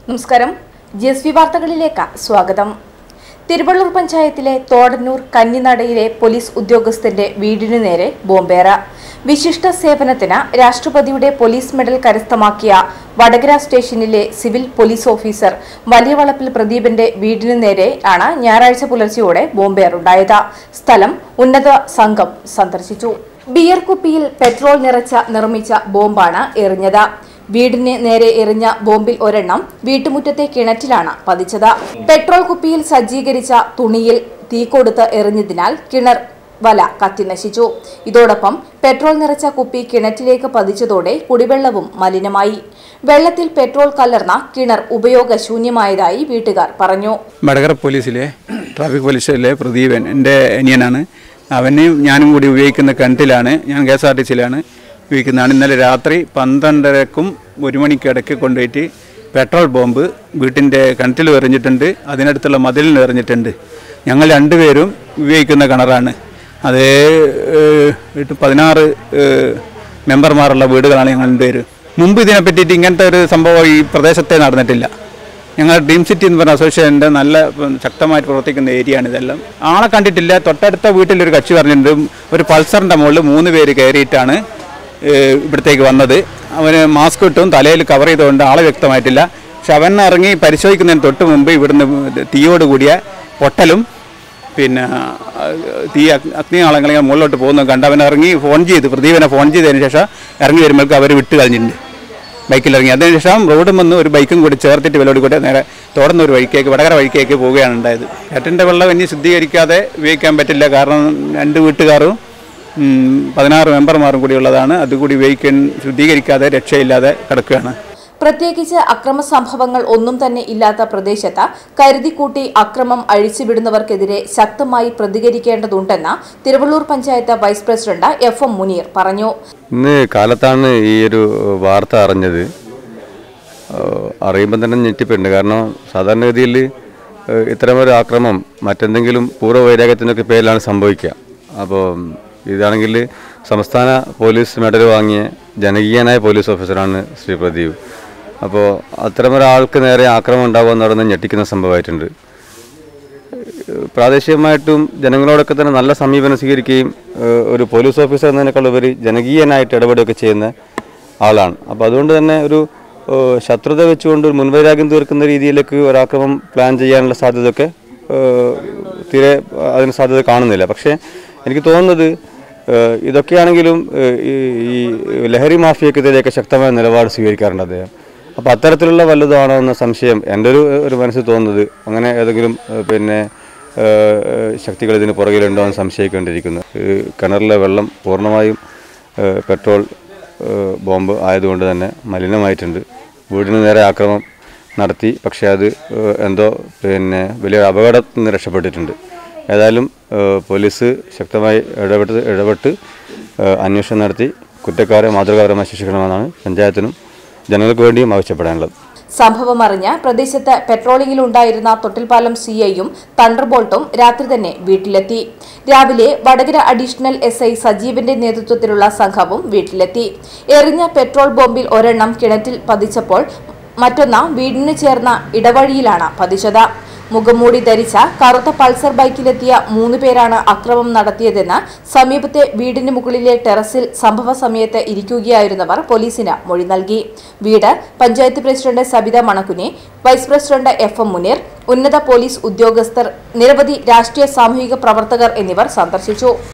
നമസ്കാരം G S V വാർത്തകളിലേക്ക് സ്വാഗതം തിരുവള്ളൂർ പഞ്ചായത്തിലെ തോടന്നൂർ കന്നിനടയിലെ പോലീസ് ഉദ്യോഗസ്ഥന്റെ വീടിനു നേരെ ബോംബേറ വിശിഷ്ട സേവനത്തിന് രാഷ്ട്രപതിയുടെ പോലീസ് മെഡൽ കരസ്ഥമാക്കിയ വടകര സ്റ്റേഷനിലെ സിവിൽ പോലീസ് ഓഫീസർ വലിയ വളപ്പിൽ പ്രദീപന്റെ വീടിനു നേരെ ആണ് ഞായറാഴ്ച പുലർച്ചെയോടെ ബോംബേറുണ്ടായത് സ്ഥലം ഉന്നത സംഘം സന്ദർശിച്ചു ബിയർ കുപ്പിയിൽ പെട്രോൾ നിറച്ച നിർമ്മിച്ച ബോംബാണ് എറിഞ്ഞത് വീടിന് നേരെ എറിഞ്ഞ ബോംബിൽ ഒരെണ്ണം വീട്ടുമുറ്റത്തെ കിണറ്റിലാണ് പതിച്ചത് പെട്രോൾ കുപ്പിയിൽ സജ്ജീകരിച്ച തുണിയിൽ തീ കൊടുത്ത് എറിഞ്ഞതിനാൽ കിണർ വല കത്തിനശിച്ചു ഇതോടൊപ്പം പെട്രോൾ നിറച്ച കുപ്പി കിണറ്റിലേക്ക് പതിച്ചതോടെ കുടിവെള്ളവും മലിനമായി വെള്ളത്തിൽ പെട്രോൾ കലർന്ന കിണർ ഉപയോഗശൂന്യമായതായി വീട്ടുകാർ പറഞ്ഞു വടകര പോലീസിലെ ട്രാഫിക് പോലീസിലെ പ്രദീപൻ എൻ്റെ അനിയനാണ് അവന് ഞാനും കൂടി ഉപയോഗിക്കുന്ന കിണറ്റിലാണ് ഞാൻ കെ എസ് ആർ ടി സിയിലാണ് ഉപയോഗിക്കുന്നതാണ് ഇന്നലെ രാത്രി പന്ത്രണ്ടരക്കും ഒരു മണിക്കിടയ്ക്ക് കൊണ്ടുപോയിട്ട് പെട്രോൾ ബോംബ് വീട്ടിൻ്റെ കിണറ്റിൽ എറിഞ്ഞിട്ടുണ്ട് അതിനടുത്തുള്ള മതിലിൽ എറിഞ്ഞിട്ടുണ്ട് ഞങ്ങൾ രണ്ടുപേരും ഉപയോഗിക്കുന്ന കിണറാണ് അത് ഏഹ്, എട്ട് പതിനാറ് ഏഹ്, മെമ്പർമാരുള്ള വീടുകളാണ് ഞങ്ങൾ രണ്ടുപേരും മുമ്പ് ഇതിനെ പറ്റിയിട്ട് ഇങ്ങനത്തെ ഒരു സംഭവം ഈ പ്രദേശത്തെ നടന്നിട്ടില്ല ഞങ്ങൾ ഡ്രീം സിറ്റി എന്ന് പറഞ്ഞ അസോസിയേഷൻ്റെ നല്ല ഉം, ശക്തമായിട്ട് പ്രവർത്തിക്കുന്ന ഏരിയയാണ് ഇതെല്ലാം ആളെ കണ്ടിട്ടില്ല തൊട്ടടുത്ത വീട്ടിലൊരു കക്ഷി പറഞ്ഞിട്ടുണ്ട് ഒരു പൾസറിൻ്റെ മുകളിൽ മൂന്ന് പേര് കയറിയിട്ടാണ് ഏഹ്, ഇവിടത്തേക്ക് വന്നത് അവന് മാസ്ക് ഇട്ടും തലയിൽ കവർ ചെയ്തുകൊണ്ട് ആളെ വ്യക്തമായിട്ടില്ല പക്ഷെ അവൻ ഇറങ്ങി പരിശോധിക്കുന്നതിന് തൊട്ട് മുമ്പ് ഇവിടുന്ന് തീയോട് കൂടിയ പൊട്ടലും പിന്നെ ആ, തീ അഗ്- അഗ്നിനാളങ്ങൾ മുകളിലോട്ട് പോകുന്നത് കണ്ട് അവൻ ഇറങ്ങി ഫോൺ ചെയ്ത് പ്രദീപനെ ഫോൺ ചെയ്തതിന് ശേഷം ഇറങ്ങി വരുമ്പോഴേക്കും അവർ വിട്ട് കളഞ്ഞിട്ടുണ്ട് ബൈക്കിൽ ഇറങ്ങി അതിനുശേഷം റോഡും വന്ന് ഒരു ബൈക്കും കൂടി ചേർത്തിട്ട് വെലോടി കൂടെ നേരെ തുറന്ന ഒരു വഴിക്കേക്ക് വടകര വഴിക്കേക്ക് പോവുകയാണ് ഉണ്ടായത് കിണറ്റിൻ്റെ വെള്ളം ഇനി ശുദ്ധീകരിക്കാതെ ഉപയോഗിക്കാൻ പറ്റില്ല കാരണം രണ്ട് വീട്ടുകാരും ഉം, പതിനാറ് മെമ്പർമാരും കൂടി ഉള്ളതാണ് അതുകൂടി ഉപയോഗിക്കാൻ ശുദ്ധീകരിക്കാതെ രക്ഷയില്ലാതെ കിടക്കുകയാണ് പ്രത്യേകിച്ച് അക്രമ സംഭവങ്ങൾ ഒന്നും തന്നെ ഇല്ലാത്ത പ്രദേശത്ത് കരുതിക്കൂട്ടി അക്രമം അഴിച്ചുവിടുന്നവർക്കെതിരെ ശക്തമായി പ്രതികരിക്കേണ്ടതുണ്ടെന്ന് Thiruvallur panchayat vice president F M Muneer പറഞ്ഞു ഇന്ന് കാലത്താണ് ഈ ഒരു വാർത്ത അറിഞ്ഞത് ഏഹ് അറിയുമ്പോൾ തന്നെ ഞെട്ടിപ്പോയിട്ടുണ്ട് കാരണം സാധാരണഗതിയിൽ ഏഹ് ഇത്തരമൊരു ആക്രമം മറ്റെന്തെങ്കിലും പൂർവ്വവൈരാഗ്യത്തിനൊക്കെ പേരിലാണ് സംഭവിക്കുക അപ്പോൾ ഇതാണെങ്കിൽ സംസ്ഥാന പോലീസ് മെഡൽ വാങ്ങിയ ജനകീയനായ പോലീസ് ഓഫീസറാണ് ശ്രീ പ്രദീപ് അപ്പോൾ അത്തരമൊരാൾക്ക് നേരെ ആക്രമണം ഉണ്ടാകുക എന്ന് പറയുന്നത് ഞെട്ടിക്കുന്ന സംഭവമായിട്ടുണ്ട് പ്രാദേശികമായിട്ടും ജനങ്ങളോടൊക്കെ തന്നെ നല്ല സമീപനം സ്വീകരിക്കുകയും ഏഹ്, ഒരു പോലീസ് ഓഫീസർ എന്നതിനേക്കാൾ ഉപരി ജനകീയനായിട്ട് ഇടപെടുകയൊക്കെ ചെയ്യുന്ന ആളാണ് അപ്പോൾ അതുകൊണ്ട് തന്നെ ഒരു ഏഹ്, ശത്രുത വെച്ചുകൊണ്ട് ഒരു മുൻവൈരാഗ്യം തീർക്കുന്ന രീതിയിലേക്ക് ഒരാക്രമം പ്ലാൻ ചെയ്യാനുള്ള സാധ്യതയൊക്കെ ഏഹ്, തീരെ അതിന് സാധ്യത കാണുന്നില്ല പക്ഷേ എനിക്ക് തോന്നുന്നത് ഏഹ്, ഇതൊക്കെയാണെങ്കിലും ഏഹ്, ഈ ഈ ലഹരി മാഫിയക്കെതിരെയൊക്കെ ശക്തമായ നിലപാട് സ്വീകരിക്കാറുണ്ട് അദ്ദേഹം അപ്പോൾ അത്തരത്തിലുള്ള വല്ലതാണോ എന്ന സംശയം എൻ്റെ ഒരു ഒരു മനസ്സിൽ തോന്നുന്നത് അങ്ങനെ ഏതെങ്കിലും ഏഹ്, പിന്നെ ഏഹ്, ശക്തികൾ ഇതിന് പുറകിലുണ്ടോ എന്ന് സംശയിക്കേണ്ടിയിരിക്കുന്നു ഈ കിണറിലെ വെള്ളം പൂർണ്ണമായും ഏഹ്, പെട്രോൾ ഏഹ്, ബോംബ് ആയതുകൊണ്ട് തന്നെ മലിനമായിട്ടുണ്ട് വീടിന് നേരെ ആക്രമണം നടത്തി പക്ഷേ അത് ഏഹ്, എന്തോ പിന്നെ വലിയൊരു അപകടത്തിൽ നിന്ന് രക്ഷപ്പെട്ടിട്ടുണ്ട് ഏതായാലും ഏഹ്, പോലീസ് ശക്തമായി ഇടപെട്ട് ഇടപെട്ട് ഏഹ്, അന്വേഷണം നടത്തി കുറ്റക്കാരെ മാതൃകാപരമായി ശിക്ഷിക്കണമെന്നാണ് പഞ്ചായത്തിനും ജനങ്ങൾക്ക് വേണ്ടിയും ആവശ്യപ്പെടാനുള്ളത് സംഭവം അറിഞ്ഞ് പ്രദേശത്ത് പെട്രോളിംഗിലുണ്ടായിരുന്ന തൊട്ടിൽപ്പാലം സിഐയും തണ്ടർബോൾട്ടും രാത്രി തന്നെ വീട്ടിലെത്തി രാവിലെ വടകര അഡീഷണൽ എസ് ഐ സജീവന്റെ നേതൃത്വത്തിലുള്ള സംഘവും വീട്ടിലെത്തി എറിഞ്ഞ പെട്രോൾ ബോംബിൽ ഒരെണ്ണം കിണറ്റിൽ പതിച്ചപ്പോൾ മറ്റൊന്ന് വീടിന് ചേർന്ന ഇടവഴിയിലാണ് പതിച്ചത് മുഖംമൂടി ധരിച്ച കറുത്ത പൾസർ ബൈക്കിലെത്തിയ മൂന്ന് പേരാണ് അക്രമം നടത്തിയതെന്ന് സമീപത്തെ വീടിന് മുകളിലെ ടെറസിൽ സംഭവ സമയത്ത് ഇരിക്കുകയായിരുന്നവർ പോലീസിന് മൊഴി നൽകി വീട് പഞ്ചായത്ത് പ്രസിഡന്റ് സബിത മണക്കുനെ vice president F M Muneer ഉന്നത പോലീസ് ഉദ്യോഗസ്ഥർ നിരവധി രാഷ്ട്രീയ സാമൂഹിക പ്രവർത്തകർ എന്നിവർ സന്ദർശിച്ചു